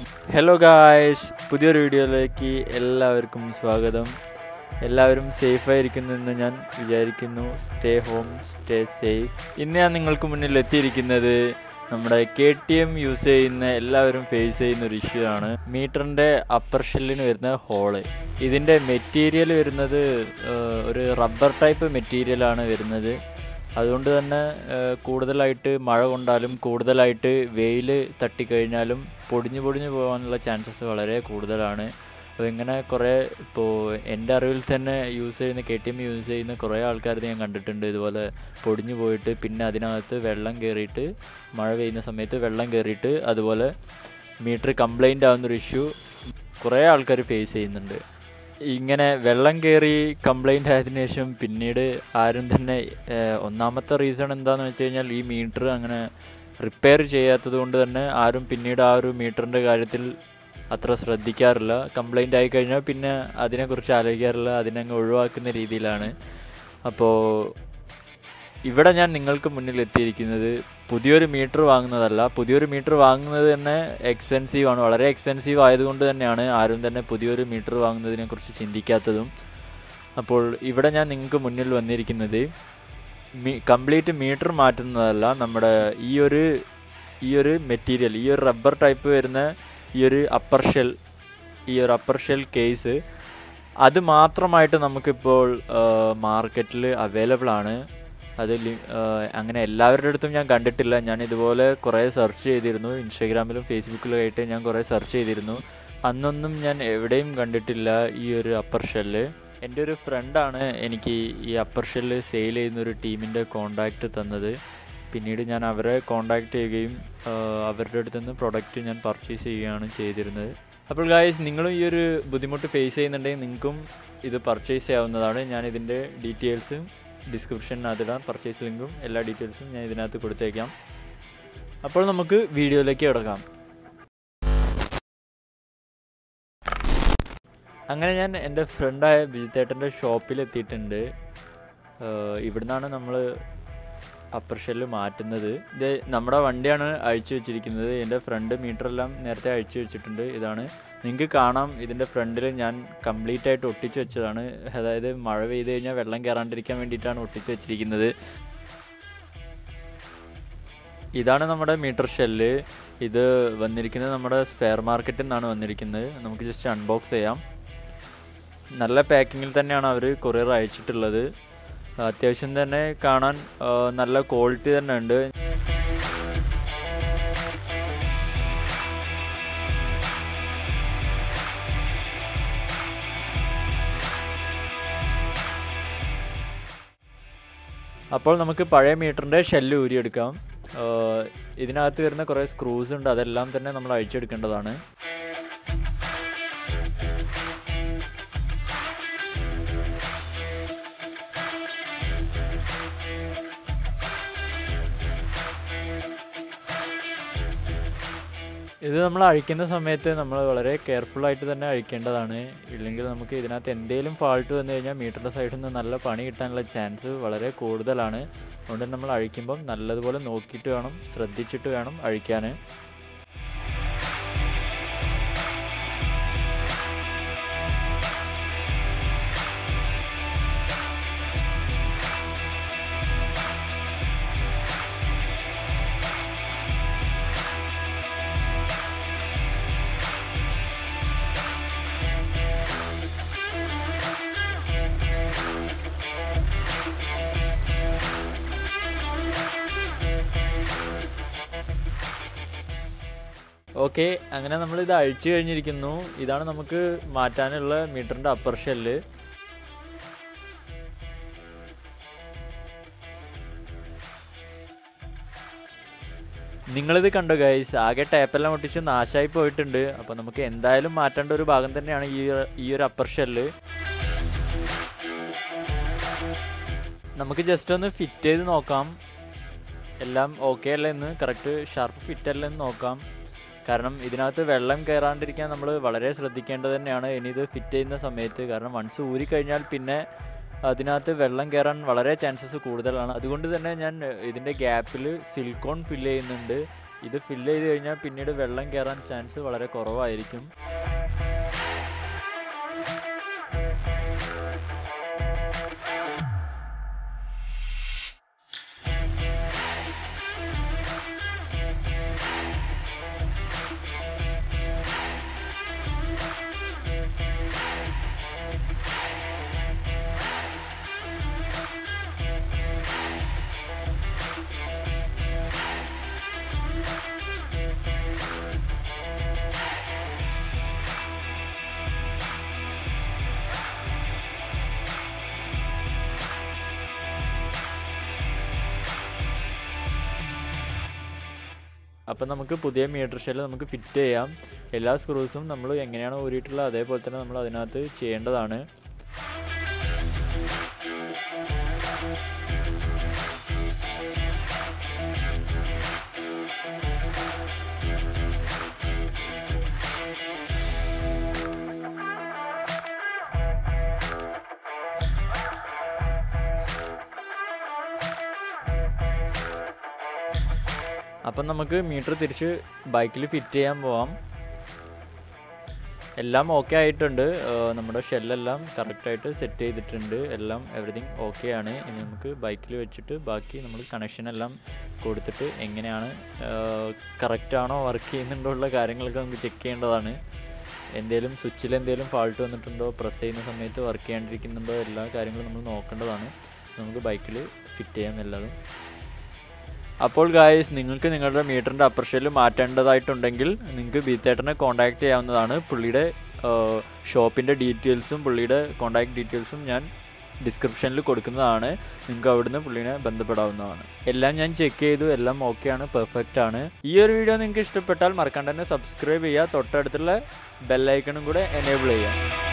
hello guys പുതിയൊരു വീഡിയോയിലേക്ക് എല്ലാവർക്കും സ്വാഗതം എല്ലാവരും സേഫായിരിക്കുന്നെന്ന് ഞാൻ വിചാരിക്കുന്നു സ്റ്റേ ഹോം സ്റ്റേ സേഫ് ഇന്ന് ഞാൻ നിങ്ങൾക്ക് മുന്നിൽ എത്തിയിരിക്കുന്നത് നമ്മുടെ കെ ടി എം യൂസ് ചെയ്യുന്ന എല്ലാവരും ഫേസ് ചെയ്യുന്ന ഒരു ഇഷ്യൂ ആണ് മീറ്ററിൻ്റെ അപ്പർ ഷെല്ലിന് വരുന്ന ഹോള് ഇതിൻ്റെ മെറ്റീരിയൽ വരുന്നത് ഏഹ്, ഒരു റബ്ബർ ടൈപ്പ് മെറ്റീരിയലാണ് വരുന്നത് അതുകൊണ്ട് തന്നെ ഏഹ്, കൂടുതലായിട്ട് മഴ കൊണ്ടാലും കൂടുതലായിട്ട് വെയിൽ തട്ടിക്കഴിഞ്ഞാലും പൊടിഞ്ഞു പൊടിഞ്ഞു പോകാനുള്ള ചാൻസസ് വളരെ കൂടുതലാണ് അപ്പോൾ ഇങ്ങനെ കുറേ ഇപ്പോൾ എൻ്റെ അറിവിൽ തന്നെ യൂസ് ചെയ്യുന്ന കെ ടി എം യൂസ് ചെയ്യുന്ന കുറേ ആൾക്കാർ ഞാൻ കണ്ടിട്ടുണ്ട് ഇതുപോലെ പൊടിഞ്ഞു പോയിട്ട് പിന്നെ അതിനകത്ത് വെള്ളം കയറിയിട്ട് മഴ പെയ്യുന്ന സമയത്ത് വെള്ളം കയറിയിട്ട് അതുപോലെ മീറ്റർ കംപ്ലൈൻ്റ് ആവുന്നൊരു ഇഷ്യൂ കുറേ ആൾക്കാർ ഫേസ് ചെയ്യുന്നുണ്ട് ഇങ്ങനെ വെള്ളം കയറി കംപ്ലൈൻ്റ് ആയതിനു ശേഷം പിന്നീട് ആരും തന്നെ ഏഹ്, ഒന്നാമത്തെ റീസൺ എന്താണെന്ന് വെച്ച് കഴിഞ്ഞാൽ ഈ മീറ്റർ അങ്ങനെ റിപ്പയർ ചെയ്യാത്തത് കൊണ്ട് തന്നെ ആരും പിന്നീട് ആ ഒരു മീറ്ററിൻ്റെ കാര്യത്തിൽ അത്ര ശ്രദ്ധിക്കാറില്ല കംപ്ലൈൻ്റ് ആയി കഴിഞ്ഞാൽ പിന്നെ അതിനെക്കുറിച്ച് ആലോചിക്കാറില്ല അതിനങ്ങ് ഒഴിവാക്കുന്ന രീതിയിലാണ് അപ്പോൾ ഇവിടെ ഞാൻ നിങ്ങൾക്ക് മുന്നിൽ എത്തിയിരിക്കുന്നത് പുതിയൊരു മീറ്റർ വാങ്ങുന്നതല്ല പുതിയൊരു മീറ്റർ വാങ്ങുന്നത് തന്നെ എക്സ്പെൻസീവ് ആണ് വളരെ എക്സ്പെൻസീവ് ആയതുകൊണ്ട് തന്നെയാണ് ആരും തന്നെ പുതിയൊരു മീറ്റർ വാങ്ങുന്നതിനെക്കുറിച്ച് ചിന്തിക്കാത്തതും അപ്പോൾ ഇവിടെ ഞാൻ നിങ്ങൾക്ക് മുന്നിൽ വന്നിരിക്കുന്നത് മീ കംപ്ലീറ്റ് മീറ്റർ മാറ്റുന്നതല്ല നമ്മുടെ ഈ ഒരു ഈ ഒരു മെറ്റീരിയൽ ഈ ഒരു റബ്ബർ ടൈപ്പ് വരുന്ന ഈ ഒരു അപ്പർ ഷെൽ ഈ ഒരു അപ്പർ ഷെൽ കേസ് അത് മാത്രമായിട്ട് നമുക്കിപ്പോൾ മാർക്കറ്റിൽ അവൈലബിൾ ആണ് അത് ലി- ആ, അങ്ങനെ എല്ലാവരുടെ അടുത്തും ഞാൻ കണ്ടിട്ടില്ല ഞാൻ ഇതുപോലെ കുറേ സെർച്ച് ചെയ്തിരുന്നു ഇൻസ്റ്റാഗ്രാമിലും ഫേസ്ബുക്കിലും ആയിട്ട് ഞാൻ കുറേ സെർച്ച് ചെയ്തിരുന്നു അന്നൊന്നും ഞാൻ എവിടെയും കണ്ടിട്ടില്ല ഈ ഒരു അപ്പർ ഷെല്ല് എൻ്റെ ഒരു ഫ്രണ്ടാണ് എനിക്ക് ഈ അപ്പർ ഷെല്ല് സെയിൽ ചെയ്യുന്ന ഒരു ടീമിൻ്റെ കോണ്ടാക്റ്റ് തന്നത് പിന്നീട് ഞാൻ അവരെ കോണ്ടാക്ട് ചെയ്യുകയും ആ, അവരുടെ അടുത്ത് നിന്ന് പ്രൊഡക്റ്റ് ഞാൻ പർച്ചേസ് ചെയ്യുകയാണ് ചെയ്തിരുന്നത് അപ്പോൾ ഗായ്സ് നിങ്ങളും ഈ ഒരു ബുദ്ധിമുട്ട് ഫേസ് ചെയ്യുന്നുണ്ടെങ്കിൽ നിങ്ങൾക്കും ഇത് പർച്ചേസ് ചെയ്യാവുന്നതാണ് ഞാൻ ഇതിൻ്റെ ഡീറ്റെയിൽസും ഡിസ്ക്രിപ്ഷനകത്തിടാം പർച്ചേസ് ലിങ്കും എല്ലാ ഡീറ്റെയിൽസും ഞാൻ ഇതിനകത്ത് കൊടുത്തേക്കാം അപ്പോൾ നമുക്ക് വീഡിയോയിലേക്ക് കിടക്കാം അങ്ങനെ ഞാൻ എൻ്റെ ഫ്രണ്ടായ ബിജിത്തേട്ടൻ്റെ ഷോപ്പിൽ എത്തിയിട്ടുണ്ട് ഏഹ് ഇവിടുന്നാണ് നമ്മൾ അപ്പർ ഷെല്ല് മാറ്റുന്നത് ഇത് നമ്മുടെ വണ്ടിയാണ് അഴിച്ചു വെച്ചിരിക്കുന്നത് എൻ്റെ ഫ്രണ്ട് മീറ്ററെല്ലാം നേരത്തെ അഴിച്ചു വെച്ചിട്ടുണ്ട് ഇതാണ് നിങ്ങൾക്ക് കാണാം ഇതിൻ്റെ ഫ്രണ്ടിൽ ഞാൻ കംപ്ലീറ്റ് ആയിട്ട് ഒട്ടിച്ച് വെച്ചതാണ് അതായത് മഴ പെയ്ത് കഴിഞ്ഞാൽ വെള്ളം കയറാണ്ടിരിക്കാൻ വേണ്ടിയിട്ടാണ് ഒട്ടിച്ച് വെച്ചിരിക്കുന്നത് ഇതാണ് നമ്മുടെ മീറ്റർ ഷെല്ല് ഇത് വന്നിരിക്കുന്നത് നമ്മുടെ സ്പെയർ മാർക്കറ്റിൽ നിന്നാണ് വന്നിരിക്കുന്നത് നമുക്ക് ജസ്റ്റ് അൺബോക്സ് ചെയ്യാം നല്ല പാക്കിങ്ങിൽ തന്നെയാണ് അവർ കൊറിയർ അയച്ചിട്ടുള്ളത് അത്യാവശ്യം തന്നെ കാണാൻ ആ, നല്ല ക്വാളിറ്റി തന്നെ ഉണ്ട് അപ്പോൾ നമുക്ക് പഴയ മീറ്ററിൻ്റെ ഷെല്ല് ഊരിയെടുക്കാം ആ, ഇതിനകത്ത് വരുന്ന കുറേ സ്ക്രൂസ് ഉണ്ട് അതെല്ലാം തന്നെ നമ്മൾ അഴിച്ചെടുക്കേണ്ടതാണ് ഇത് നമ്മൾ അഴിക്കുന്ന സമയത്ത് നമ്മൾ വളരെ കെയർഫുൾ ആയിട്ട് തന്നെ അഴിക്കേണ്ടതാണ് ഇല്ലെങ്കിൽ നമുക്ക് ഇതിനകത്ത് എന്തെങ്കിലും ഫാൾട്ട് വന്നു കഴിഞ്ഞാൽ മീറ്ററിൻ്റെ സൈഡിൽ നിന്ന് നല്ല പണി കിട്ടാനുള്ള ചാൻസ് വളരെ കൂടുതലാണ് അതുകൊണ്ട് തന്നെ നമ്മൾ അഴിക്കുമ്പം നല്ലതുപോലെ നോക്കിയിട്ട് വേണം ശ്രദ്ധിച്ചിട്ട് വേണം അഴിക്കാൻ ഓക്കെ അങ്ങനെ നമ്മൾ ഇത് അഴിച്ചു കഴിഞ്ഞിരിക്കുന്നു ഇതാണ് നമുക്ക് മാറ്റാനുള്ള മീറ്ററിൻ്റെ അപ്പർ ഷെല്ല് നിങ്ങളിത് കണ്ടോ ഗൈസ് ആകെ ടേപ്പെല്ലാം ഒട്ടിച്ച് നാശമായി പോയിട്ടുണ്ട് അപ്പോൾ നമുക്ക് എന്തായാലും മാറ്റേണ്ട ഒരു ഭാഗം തന്നെയാണ് ഈ ഒരു- ഈ ഒരു അപ്പർ ഷെല്ല് നമുക്ക് ജസ്റ്റ് ഒന്ന് ഫിറ്റ് ചെയ്ത് നോക്കാം എല്ലാം ഓക്കെ അല്ല എന്ന് കറക്റ്റ് ഷാർപ്പ് ഫിറ്റ് അല്ല എന്ന് നോക്കാം കാരണം ഇതിനകത്ത് വെള്ളം കയറാണ്ടിരിക്കാൻ നമ്മൾ വളരെ ശ്രദ്ധിക്കേണ്ടത് തന്നെയാണ് ഇനി ഇത് ഫിറ്റ് ചെയ്യുന്ന സമയത്ത് കാരണം വൺസ് ഊരിക്കഴിഞ്ഞാൽ പിന്നെ അതിനകത്ത് വെള്ളം കയറാൻ വളരെ ചാൻസസ് കൂടുതലാണ് അതുകൊണ്ട് തന്നെ ഞാൻ ഇതിൻ്റെ ഗ്യാപ്പിൽ സിലിക്കോൺ ഫില്ല് ചെയ്യുന്നുണ്ട് ഇത് ഫില്ല് ചെയ്ത് കഴിഞ്ഞാൽ പിന്നീട് വെള്ളം കയറാൻ ചാൻസ് വളരെ കുറവായിരിക്കും അപ്പം നമുക്ക് പുതിയ മീറ്റർ ഷെല്ല് നമുക്ക് ഫിറ്റ് ചെയ്യാം എല്ലാ സ്ക്രൂസും നമ്മൾ എങ്ങനെയാണോ ഊരിയിട്ടുള്ളത് അതേപോലെ തന്നെ നമ്മൾ അതിനകത്ത് ചെയ്യേണ്ടതാണ് അപ്പം നമുക്ക് മീറ്റർ തിരിച്ച് ബൈക്കിൽ ഫിറ്റ് ചെയ്യാൻ പോവാം എല്ലാം ഓക്കെ ആയിട്ടുണ്ട് ഏഹ് നമ്മുടെ ഷെല്ലെല്ലാം കറക്റ്റായിട്ട് സെറ്റ് ചെയ്തിട്ടുണ്ട് എല്ലാം എവറിഥിങ് ഓക്കെ ആണ് ഇനി നമുക്ക് ബൈക്കിൽ വെച്ചിട്ട് ബാക്കി നമ്മൾ കണക്ഷൻ എല്ലാം കൊടുത്തിട്ട് എങ്ങനെയാണ് കറക്റ്റാണോ വർക്ക് ചെയ്യുന്നുണ്ടോ ഉള്ള കാര്യങ്ങളൊക്കെ നമുക്ക് ചെക്ക് ചെയ്യേണ്ടതാണ് എന്തെങ്കിലും സ്വിച്ചിൽ എന്തെങ്കിലും ഫാൾട്ട് വന്നിട്ടുണ്ടോ പ്രസ് ചെയ്യുന്ന സമയത്ത് വർക്ക് ചെയ്യാണ്ടിരിക്കുന്നുണ്ടോ എല്ലാ കാര്യങ്ങളും നമ്മൾ നോക്കേണ്ടതാണ് നമുക്ക് ബൈക്കിൽ ഫിറ്റ് ചെയ്യാൻ എല്ലാതും അപ്പോൾ ഗായ്സ് നിങ്ങൾക്ക് നിങ്ങളുടെ മീറ്ററിൻ്റെ അപ്പർ ഷെല്ല് മാറ്റേണ്ടതായിട്ടുണ്ടെങ്കിൽ നിങ്ങൾക്ക് ബീത്തേട്ടനെ കോൺടാക്ട് ചെയ്യാവുന്നതാണ് പുള്ളിയുടെ ഷോപ്പിൻ്റെ ഡീറ്റെയിൽസും പുള്ളിയുടെ കോൺടാക്ട് ഡീറ്റെയിൽസും ഞാൻ ഡിസ്ക്രിപ്ഷനിൽ കൊടുക്കുന്നതാണ് നിങ്ങൾക്ക് അവിടുന്ന് പുള്ളിനെ ബന്ധപ്പെടാവുന്നതാണ് എല്ലാം ഞാൻ ചെക്ക് ചെയ്തു എല്ലാം ഓക്കെയാണ് പെർഫെക്റ്റ് ആണ് ഈ ഒരു വീഡിയോ നിങ്ങൾക്ക് ഇഷ്ടപ്പെട്ടാൽ മറക്കാണ്ട് തന്നെ സബ്സ്ക്രൈബ് ചെയ്യുക തൊട്ടടുത്തുള്ള ബെല്ലൈക്കണും കൂടെ എനേബിൾ ചെയ്യുക